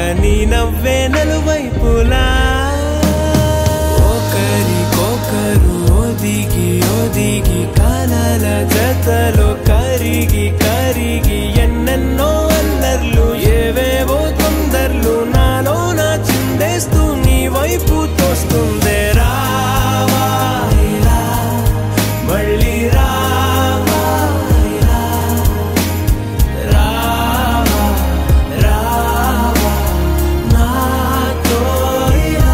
నీ నవ్వే నలువైపులా ఒకరికొకరు ఒదిగి ఒదిగి కాలాల జతలో కరిగి కరిగి ఎన్నెన్నో అల్లర్లు ఏవేవో తొందర్లు నాలో నా చిందేస్తూ నీ వైపు తోస్తుందే రావా ఇలా, మళ్ళీ రావా ఇలా, రావా రావా నాతో ఇలా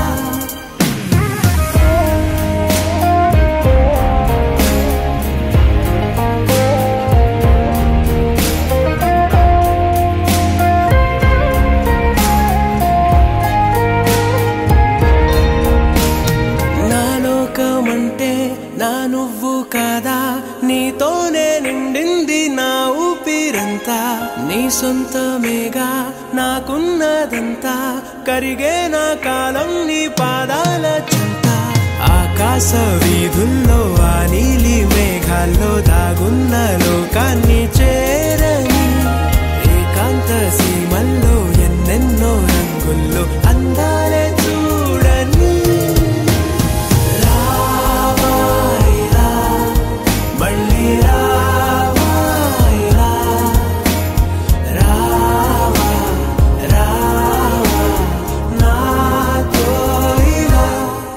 నా లోకమంటే నా నువ్వు కాదా నీతోనే నిండింది నా ఊపిరంతా నీ సొంతమేగా నాకున్నదంతా కరిగే నా కాలం నీ పాదాల చింత ఆకాశ వీధుల్లో ఆ నీలి మేఘాల్లో దాగున్న లోకాన్ని చేరని ఏకాంత సీమల్లో ఎన్నెన్నో రంగుల్లో అందాలే చూడని రావా ఇలా, మళ్ళీ రావా ఇలా, రావా, రావా, నాతో ఇలా.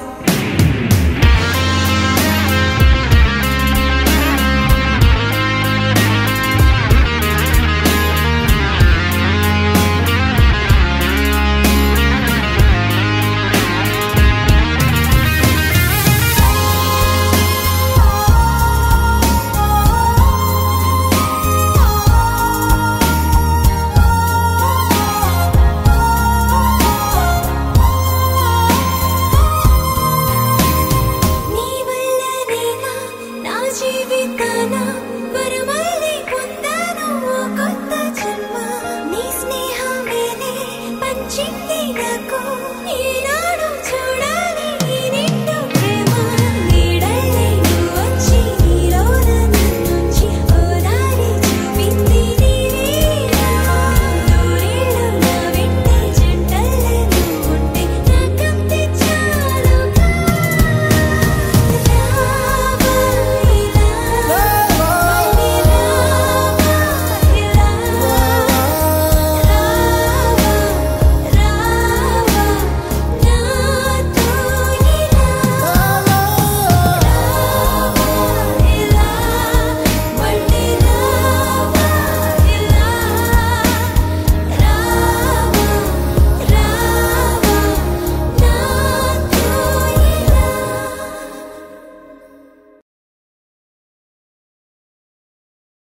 నీ వల్లనేనా నా జీవితాన వరమల్లి పొందాను ఓ కొత్త జన్మ నీ స్నేహమేనే పంచింది నాకు ఈ